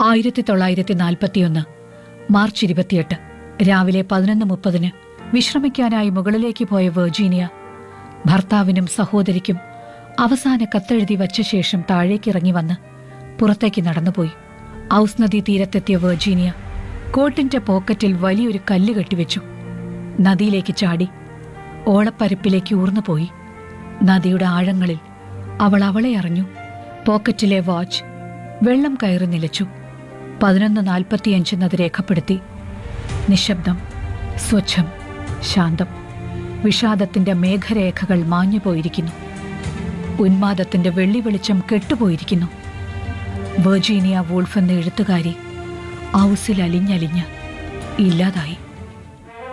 ആയിരത്തി തൊള്ളായിരത്തി നാൽപ്പത്തിയൊന്ന് മാർച്ച് ഇരുപത്തിയെട്ട് രാവിലെ പതിനൊന്ന് മുപ്പതിന് വിശ്രമിക്കാനായി മുകളിലേക്ക് പോയ വെർജീനിയ ഭർത്താവിനും സഹോദരിക്കും അവസാന കത്തെഴുതി വച്ച ശേഷം താഴേക്കിറങ്ങി വന്ന് പുറത്തേക്ക് നടന്നുപോയി ഔസ് നദി തീരത്തെത്തിയ വെർജീനിയ കോട്ടിന്റെ പോക്കറ്റിൽ വലിയൊരു കല്ല് കെട്ടിവെച്ചു നദിയിലേക്ക് ചാടി ഓളപ്പരപ്പിലേക്ക് ഊർന്നുപോയി നദിയുടെ ആഴങ്ങളിൽ അവൾ അവളെ അറിഞ്ഞു പോക്കറ്റിലെ വാച്ച് വെള്ളം കയറി നിലച്ചു പതിനൊന്ന് നാൽപ്പത്തിയഞ്ചെന്നത് രേഖപ്പെടുത്തി നിശബ്ദം സ്വച്ഛം ശാന്തം വിഷാദത്തിന്റെ മേഘരേഖകൾ മാഞ്ഞുപോയിരിക്കുന്നു ഉന്മാദത്തിന്റെ വെള്ളി വെളിച്ചം കെട്ടുപോയിരിക്കുന്നു വെർജീനിയ വൂൾഫ് എന്ന എഴുത്തുകാരി ഔസിൽ അലിഞ്ഞലിഞ്ഞ് ഇല്ലാതായി